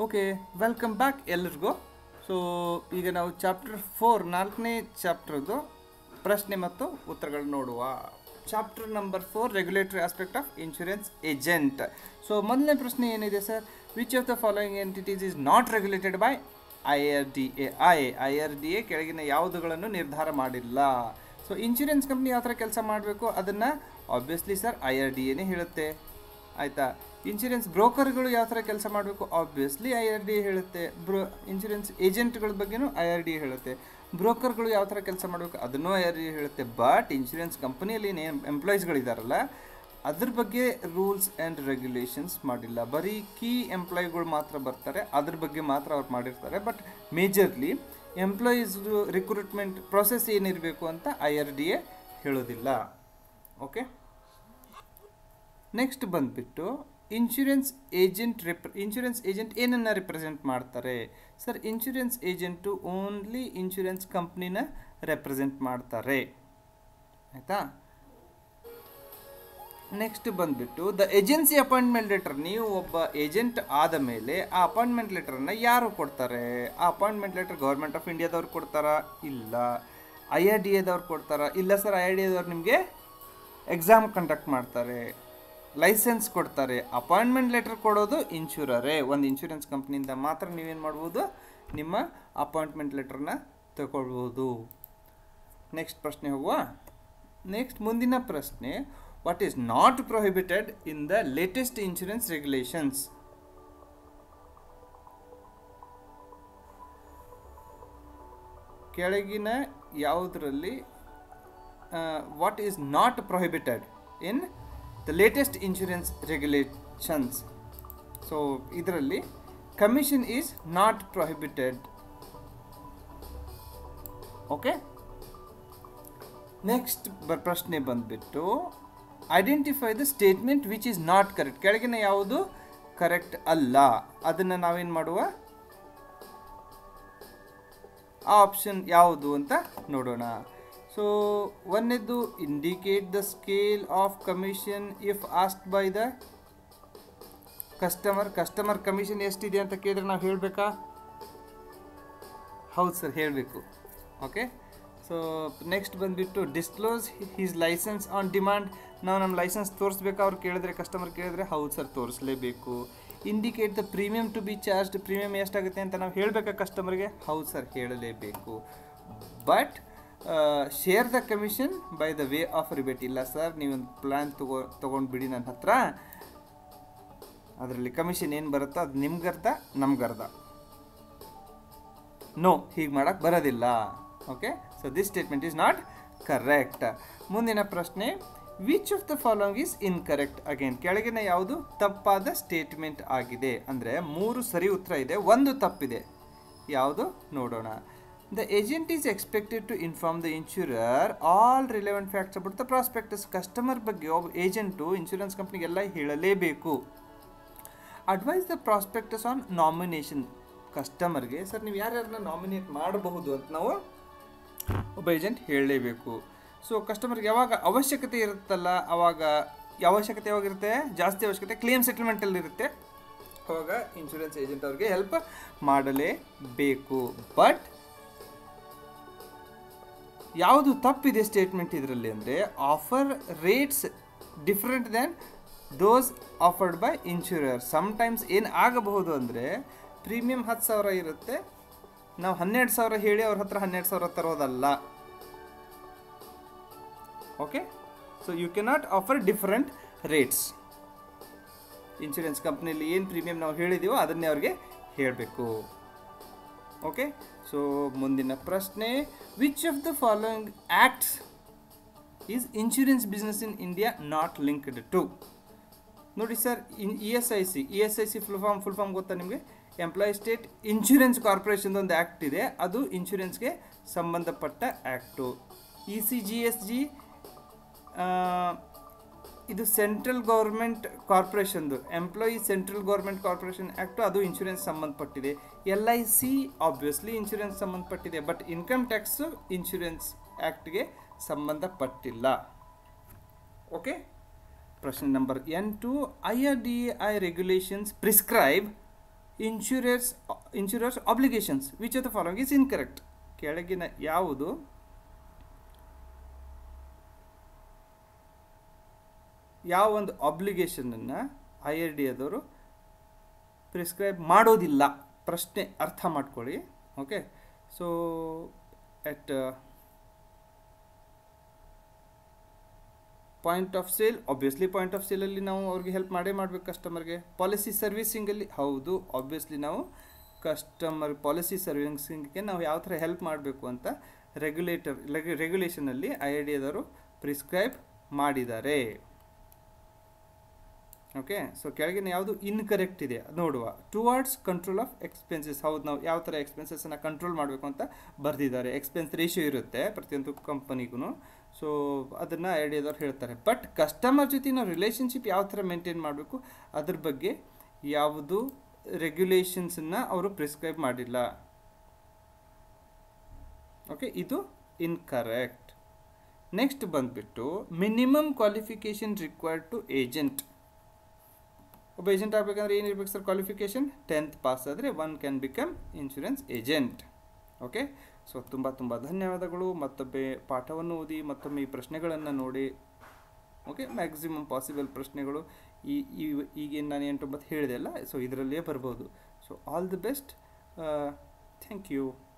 okay welcome back ಎಲ್ರಿಗೂ so ಈಗ ನಾವು ಚಾಪ್ಟರ್ ಫೋರ್ ನಾಲ್ಕನೇ ಚಾಪ್ಟರ್ದು ಪ್ರಶ್ನೆ ಮತ್ತು ಉತ್ತರಗಳು ನೋಡುವ chapter number four regulatory aspect of insurance agent so ಮೊದಲನೇ ಪ್ರಶ್ನೆ ಏನಿದೆ sir which of the following entities is not regulated by I R D A I I R D A ಕೆಳಗಿನ ಯಾವುದುಗಳನ್ನು ನಿರ್ಧಾರ ಮಾಡಿಲ್ಲ ಸೊ ಇನ್ಶೂರೆನ್ಸ್ ಕಂಪ್ನಿ ಯಾವ ಥರ ಕೆಲಸ ಮಾಡಬೇಕು ಅದನ್ನು obviously sir I R D ಎನೇ ಹೇಳುತ್ತೆ ಆಯಿತಾ ಇನ್ಶೂರೆನ್ಸ್ ಬ್ರೋಕರ್ಗಳು ಯಾವ ಥರ ಕೆಲಸ ಮಾಡಬೇಕು ಆಬ್ವಿಯಸ್ಲಿ ಐ ಆರ್ ಡಿ ಹೇಳುತ್ತೆ ಬ್ರೋ ಇನ್ಶೂರೆನ್ಸ್ ಏಜೆಂಟ್ಗಳ ಬಗ್ಗೆನೂ ಐ ಆರ್ ಡಿ ಹೇಳುತ್ತೆ ಬ್ರೋಕರ್ಗಳು ಯಾವ ಥರ ಕೆಲಸ ಮಾಡಬೇಕು ಅದನ್ನೂ ಐ ಆರ್ ಡಿ ಹೇಳುತ್ತೆ ಬಟ್ ಇನ್ಶೂರೆನ್ಸ್ ಕಂಪನಿಯಲ್ಲಿ ಏನು ಎಂಪ್ಲಾಯೀಸ್ಗಳಿದಾರಲ್ಲ ಅದ್ರ ಬಗ್ಗೆ ರೂಲ್ಸ್ ಆ್ಯಂಡ್ ರೆಗ್ಯುಲೇಷನ್ಸ್ ಮಾಡಿಲ್ಲ ಬರೀ ಕೀ ಎಂಪ್ಲಾಯಿಗಳು ಮಾತ್ರ ಬರ್ತಾರೆ ಅದ್ರ ಬಗ್ಗೆ ಮಾತ್ರ ಅವ್ರು ಮಾಡಿರ್ತಾರೆ but majorly employees recruitment process ಏನಿರಬೇಕು ಅಂತ ಐ ಆರ್ ಡಿ ಎ ಹೇಳೋದಿಲ್ಲ ಓಕೆ ನೆಕ್ಸ್ಟ್ ಬಂದುಬಿಟ್ಟು insurance agent rep insurance agent ಏನನ್ನು ರಿಪ್ರೆಸೆಂಟ್ ಮಾಡ್ತಾರೆ sir insurance agent only insurance ಕಂಪ್ನಿನ ರೆಪ್ರೆಸೆಂಟ್ ಮಾಡ್ತಾರೆ ಆಯಿತಾ ನೆಕ್ಸ್ಟ್ ಬಂದುಬಿಟ್ಟು ದ ಏಜೆನ್ಸಿ ಅಪಾಯಿಂಟ್ಮೆಂಟ್ ಲೆಟರ್ ನೀವು ಒಬ್ಬ ಏಜೆಂಟ್ ಆದ ಮೇಲೆ ಆ ಅಪಾಯಿಂಟ್ಮೆಂಟ್ ಲೆಟರನ್ನು ಯಾರು ಕೊಡ್ತಾರೆ ಆ ಅಪಾಯಿಂಟ್ಮೆಂಟ್ ಲೆಟರ್ ಗೌರ್ಮೆಂಟ್ ಆಫ್ ಇಂಡಿಯಾದವ್ರು ಕೊಡ್ತಾರಾ ಇಲ್ಲ ಐ ಆರ್ ಡಿ ಎದವ್ರು ಕೊಡ್ತಾರಾ ಇಲ್ಲ ಸರ್ ಐ ಆರ್ ಡಿ ಎದವ್ರು ನಿಮಗೆ ಎಕ್ಸಾಮ್ ಕಂಡಕ್ಟ್ ಮಾಡ್ತಾರೆ ಲೈಸೆನ್ಸ್ ಕೊಡ್ತಾರೆ ಅಪಾಯಿಂಟ್ಮೆಂಟ್ ಲೆಟರ್ ಕೊಡೋದು ಇನ್ಶೂರರೇ ಒಂದು ಇನ್ಶೂರೆನ್ಸ್ ಕಂಪ್ನಿಯಿಂದ ಮಾತ್ರ ನೀವೇನು ಮಾಡ್ಬೋದು ನಿಮ್ಮ ಅಪಾಯಿಂಟ್ಮೆಂಟ್ ಲೆಟ್ರನ್ನ ತಗೊಳ್ಬೋದು ನೆಕ್ಸ್ಟ್ ಪ್ರಶ್ನೆ ಹೋಗುವ ನೆಕ್ಸ್ಟ್ ಮುಂದಿನ ಪ್ರಶ್ನೆ what is not prohibited in the latest insurance regulations ಕೆಳಗಿನ ಯಾವುದರಲ್ಲಿ what is not prohibited in the latest insurance regulations so ಇದರಲ್ಲಿ commission is not prohibited okay next ಬ ಪ್ರಶ್ನೆ ಬಂದುಬಿಟ್ಟು identify the statement which is not correct ಕೆಳಗಿನ ಯಾವುದು correct ಅಲ್ಲ ಅದನ್ನು ನಾವೇನು ಮಾಡುವ ಆ ಆಪ್ಷನ್ ಯಾವುದು ಅಂತ ನೋಡೋಣ ಸೊ ಒಂದನೇದು indicate the scale of commission if asked by the customer customer commission ಎಷ್ಟಿದೆ ಅಂತ ಕೇಳಿದ್ರೆ ನಾವು ಹೇಳಬೇಕಾ ಹೌದು ಸರ್ ಹೇಳಬೇಕು ಓಕೆ ಸೊ ನೆಕ್ಸ್ಟ್ ಬಂದುಬಿಟ್ಟು disclose his licence on demand ನಾವು ನಮ್ಮ ಲೈಸೆನ್ಸ್ ತೋರಿಸ್ಬೇಕಾ ಅವ್ರು ಕೇಳಿದ್ರೆ ಕಸ್ಟಮರ್ ಕೇಳಿದ್ರೆ ಹೌದು ಸರ್ ತೋರಿಸಲೇಬೇಕು indicate the premium to be charged premium ಎಷ್ಟಾಗುತ್ತೆ ಅಂತ ನಾವು ಹೇಳಬೇಕಾ ಕಸ್ಟಮರ್ಗೆ ಹೌದು ಸರ್ ಹೇಳಲೇಬೇಕು but share the commission by the way of rebate ಇಲ್ಲ ಸರ್ ನೀವೊಂದು ಪ್ಲ್ಯಾನ್ ತಗೋ ತೊಗೊಂಡು ಬಿಡಿ ನನ್ನ ಹತ್ರ ಅದರಲ್ಲಿ ಕಮಿಷನ್ ಏನು ಬರುತ್ತೋ ಅದು ನಿಮ್ಗರ್ಧ ನಮ್ಗರ್ಧ ನೋ ಹೀಗೆ ಮಾಡೋಕ್ಕೆ ಬರೋದಿಲ್ಲ okay so this statement is not correct ಮುಂದಿನ ಪ್ರಶ್ನೆ which of the following is incorrect again ಕೆಳಗಿನ ಯಾವುದು ತಪ್ಪಾದ ಸ್ಟೇಟ್ಮೆಂಟ್ ಆಗಿದೆ ಅಂದರೆ ಮೂರು ಸರಿ ಉತ್ತರ ಇದೆ ಒಂದು ತಪ್ಪಿದೆ ಯಾವುದು ನೋಡೋಣ the agent is expected to inform the insurer all relevant facts about the prospectus customer ಬಗ್ಗೆ ಒಬ್ಬ ಏಜೆಂಟು ಇನ್ಶೂರೆನ್ಸ್ ಕಂಪ್ನಿಗೆಲ್ಲ ಹೇಳಲೇಬೇಕು advise the prospectus on nomination ಕಸ್ಟಮರ್ಗೆ ಸರ್ ನೀವು ಯಾರ್ಯಾರನ್ನ ನಾಮಿನೇಟ್ ಮಾಡಬಹುದು ಅಂತ ನಾವು ಒಬ್ಬ ಏಜೆಂಟ್ ಹೇಳಲೇಬೇಕು ಸೊ ಕಸ್ಟಮರ್ಗೆ ಯಾವಾಗ ಅವಶ್ಯಕತೆ ಇರುತ್ತಲ್ಲ ಅವಾಗ ಅವಶ್ಯಕತೆ ಯಾವಾಗಿರುತ್ತೆ ಜಾಸ್ತಿ ಅವಶ್ಯಕತೆ ಕ್ಲೇಮ್ ಸೆಟಲ್ಮೆಂಟಲ್ಲಿ ಇರುತ್ತೆ ಅವಾಗ ಇನ್ಶೂರೆನ್ಸ್ ಏಜೆಂಟ್ ಅವ್ರಿಗೆ ಹೆಲ್ಪ್ ಮಾಡಲೇಬೇಕು ಬಟ್ ಯಾವುದು ತಪ್ಪಿದೆ ಸ್ಟೇಟ್ಮೆಂಟ್ ಇದರಲ್ಲಿ ಅಂದರೆ offer rates different than those offered by insurer sometimes ಏನು ಆಗಬಹುದು ಅಂದರೆ ಪ್ರೀಮಿಯಂ ಹತ್ತು ಸಾವಿರ ಇರುತ್ತೆ ನಾವು ಹನ್ನೆರಡು ಸಾವಿರ ಹೇಳಿ ಅವ್ರ ಹತ್ರ ಹನ್ನೆರಡು ಸಾವಿರ ತರೋದಲ್ಲ okay so you cannot offer different rates insurance ಕಂಪ್ನಿಯಲ್ಲಿ ಏನು ಪ್ರೀಮಿಯಂ ನಾವು ಹೇಳಿದ್ದೀವೋ ಅದನ್ನೇ ಅವ್ರಿಗೆ ಹೇಳಬೇಕು ಓಕೆ ಸೊ ಮುಂದಿನ ಪ್ರಶ್ನೆ which of the following acts is insurance business in India not linked to ನೋಡಿ sir in E S I C E S I C full form full form ಗೊತ್ತಾ ನಿಮಗೆ ಎಂಪ್ಲಾಯಿ ಸ್ಟೇಟ್ ಇನ್ಶೂರೆನ್ಸ್ ಕಾರ್ಪೊರೇಷನ್ ಒಂದು act ಇದೆ ಅದು ಇನ್ಶೂರೆನ್ಸ್ಗೆ ಸಂಬಂಧಪಟ್ಟ act E C G S G ಇದು central government ಕಾರ್ಪೊರೇಷನ್ದು employee central government corporation act ಅದು ಇನ್ಶೂರೆನ್ಸ್ ಸಂಬಂಧಪಟ್ಟಿದೆ L I C obviously insurance ಸಂಬಂಧಪಟ್ಟಿದೆ ಬಟ್ ಇನ್ಕಮ್ ಟ್ಯಾಕ್ಸು ಇನ್ಶೂರೆನ್ಸ್ ಆ್ಯಕ್ಟ್ಗೆ ಸಂಬಂಧಪಟ್ಟಿಲ್ಲ ಓಕೆ ಪ್ರಶ್ನೆ number N two I R D I regulations prescribe insurance insurance obligations which of the following is incorrect ಕೆಳಗಿನ ಯಾವುದು ಯಾವ ಒಂದು ಅಬ್ಲಿಗೇಷನನ್ನು ಐ ಆರ್ ಡಿ ಆದವರು ಪ್ರಿಸ್ಕ್ರೈಬ್ ಮಾಡೋದಿಲ್ಲ ಪ್ರಶ್ನೆ ಅರ್ಥ ಮಾಡ್ಕೊಳ್ಳಿ okay so at point of sale obviously point of ಸೇಲಲ್ಲಿ ನಾವು ಅವ್ರಿಗೆ ಹೆಲ್ಪ್ ಮಾಡೇ ಮಾಡಬೇಕು ಕಸ್ಟಮರ್ಗೆ ಪಾಲಿಸಿ ಸರ್ವಿಸಿಂಗಲ್ಲಿ ಹೌದು ಆಬ್ವಿಯಸ್ಲಿ ನಾವು ಕಸ್ಟಮರ್ ಪಾಲಿಸಿ ಸರ್ವಿಸಿಂಗ್ಗೆ ನಾವು ಯಾವ ಥರ ಹೆಲ್ಪ್ ಮಾಡಬೇಕು ಅಂತ ರೆಗ್ಯುಲೇಟರ್ ರೆಗ್ಯುಲೇಷನಲ್ಲಿ ಐ ಐ ಡಿ ಆದವರು ಪ್ರಿಸ್ಕ್ರೈಬ್ ಮಾಡಿದ್ದಾರೆ ಓಕೆ ಸೊ ಕೆಳಗಿನ ಯಾವುದು ಇನ್ಕರೆಕ್ಟ್ ಇದೆ ನೋಡುವ ಟುವಾರ್ಡ್ಸ್ ಕಂಟ್ರೋಲ್ ಆಫ್ ಎಕ್ಸ್ಪೆನ್ಸಸ್ ಹೌದು ನಾವು ಯಾವ ಥರ ಎಕ್ಸ್ಪೆನ್ಸಸ್ಸನ್ನು ಕಂಟ್ರೋಲ್ ಮಾಡಬೇಕು ಅಂತ ಬರೆದಿದ್ದಾರೆ ಎಕ್ಸ್ಪೆನ್ಸ್ ರೇಷಿಯೋ ಇರುತ್ತೆ ಪ್ರತಿಯೊಂದು ಕಂಪನಿಗೂ ಸೊ ಅದನ್ನು ಐಡಿಯಾದವ್ರು ಹೇಳ್ತಾರೆ ಬಟ್ ಕಸ್ಟಮರ್ ಜೊತೆ ನಾವು ರಿಲೇಷನ್ಶಿಪ್ ಯಾವ ಥರ ಮೇಂಟೈನ್ ಮಾಡಬೇಕು ಅದ್ರ ಬಗ್ಗೆ ಯಾವುದು ರೆಗ್ಯುಲೇಷನ್ಸನ್ನು ಅವರು ಪ್ರಿಸ್ಕ್ರೈಬ್ ಮಾಡಿಲ್ಲ ಓಕೆ ಇದು ಇನ್ಕರೆಕ್ಟ್ ನೆಕ್ಸ್ಟ್ ಬಂದುಬಿಟ್ಟು minimum qualification required to agent ಒಬ್ಬ ಏಜೆಂಟ್ ಆಗಬೇಕಂದ್ರೆ ಏನಿರ್ಬೇಕು ಸರ್ ಕ್ವಾಲಿಫಿಕೇಷನ್ ಟೆಂತ್ ಪಾಸ್ ಆದರೆ one can become insurance agent okay so ತುಂಬ ತುಂಬ ಧನ್ಯವಾದಗಳು ಮತ್ತೊಮ್ಮೆ ಪಾಠವನ್ನು ಓದಿ ಮತ್ತೊಮ್ಮೆ ಈ ಪ್ರಶ್ನೆಗಳನ್ನು ನೋಡಿ ಓಕೆ ಮ್ಯಾಕ್ಸಿಮಮ್ ಪಾಸಿಬಲ್ ಪ್ರಶ್ನೆಗಳು ಈ ಈ ಈಗೇನು ನಾನು ಎಂಟೊಂಬತ್ತು ಹೇಳಿದೆ ಅಲ್ಲ ಸೊ ಇದರಲ್ಲಿಯೇ ಬರ್ಬೋದು so all the best thank you